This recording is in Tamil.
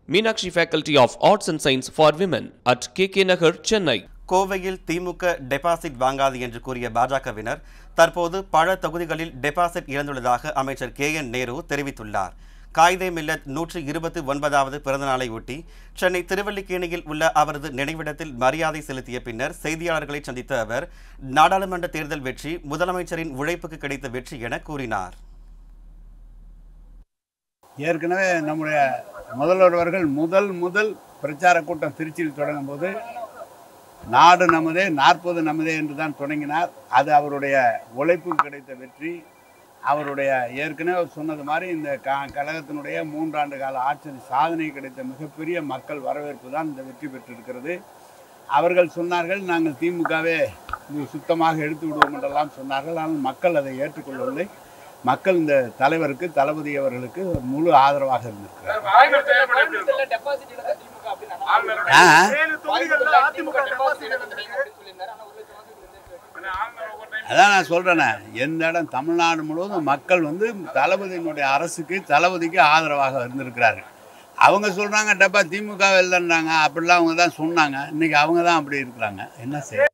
Meenakshi Faculty of Arts and Science for Women at KK Nagar, Chennai. கோவையில் திமுக டெபாசிட் வாங்காது என்று கூறிய பாஜகவினர் தற்போது பல தொகுதிகளில் டெபாசிட் இழந்துள்ளதாக அமைச்சர் கே என் நேரு தெரிவித்துள்ளார் காயிதே மில்லத் நூற்று இருபத்தி ஒன்பதாவது பிறந்தநாளை ஒட்டி சென்னை திருவல்லிக்கேணியில் உள்ள அவரது நினைவிடத்தில் மரியாதை செலுத்திய பின்னர் செய்தியாளர்களை சந்தித்த அவர் நாடாளுமன்ற தேர்தல் வெற்றி முதலமைச்சரின் உழைப்புக்கு கிடைத்த வெற்றி என கூறினார் ஏற்கனவே நம்முடைய முதல்வர் அவர்கள் முதல் முதல் பிரச்சார கூட்டம் திருச்சியில் தொடங்கும் போது நாடு நமதே நாற்பது நமதே என்று தான் தொடங்கினார் அது அவருடைய உழைப்புக்கு கிடைத்த வெற்றி அவருடைய ஏற்கனவே அவர் சொன்னது மாதிரி இந்த க கழகத்தினுடைய மூன்றாண்டு கால ஆட்சி சாதனை கிடைத்த மிகப்பெரிய மக்கள் வரவேற்பு தான் இந்த வெற்றி பெற்றிருக்கிறது அவர்கள் சொன்னார்கள் நாங்கள் திமுகவே இது சுத்தமாக எடுத்து விடுவோம் என்றெல்லாம் சொன்னார்கள் ஆனால் மக்கள் அதை ஏற்றுக்கொள்ளவில்லை மக்கள் இந்த தலைவருக்கு தளபதி அவர்களுக்கு முழு ஆதரவாக இருந்திருக்கிறார் ஆ அதான் நான் சொல்கிறேனே எந்த இடம் தமிழ்நாடு முழுவதும் மக்கள் வந்து தளபதியினுடைய அரசுக்கு தளபதிக்கு ஆதரவாக இருந்திருக்கிறார்கள் அவங்க சொல்கிறாங்க டப்பா திமுக இல்லைன்றாங்க அப்படிலாம் அவங்க தான் சொன்னாங்க இன்றைக்கி அவங்க தான் அப்படி இருக்கிறாங்க என்ன செய்ய